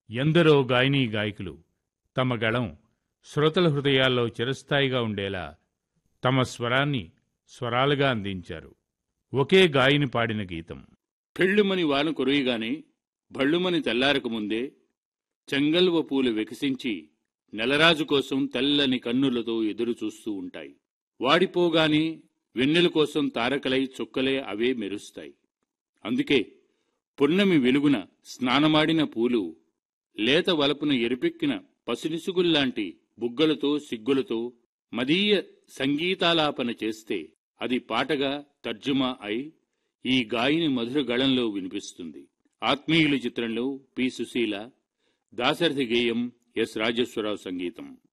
ఎందరో గాయనీ గాయకులు తమ గళం శ్రోతల హృదయాల్లో చిరస్థాయిగా ఉండేలా తమ స్వరాన్ని స్వరాలుగా అందించారు ఒకే గాయని పాడిన గీతం పెళ్ళుమని వాన కురుయగానే భళ్ళుమని తెల్లారకముందే చెంగల్వ పూలు వికసించి నెలరాజు కోసం తెల్లని కన్నులతో ఎదురు చూస్తూ ఉంటాయి వాడిపోగానే వెన్నెల కోసం తారకలై చుక్కలే అవే మెరుస్తాయి అందుకే పున్నమి వెలుగున స్నానమాడిన పూలు లేత వలపున ఎరుపెక్కిన పసినిసుగుల్లాంటి బుగ్గలతో సిగ్గులతో మదీయ సంగీతాలాపన చేస్తే అది పాటగా తర్జుమా అయి ఈ గాయని మధుర గళంలో వినిపిస్తుంది ఆత్మీయుల చిత్రంలో పి సుశీల దాశరథి గేయం ఎస్ రాజేశ్వరరావు సంగీతం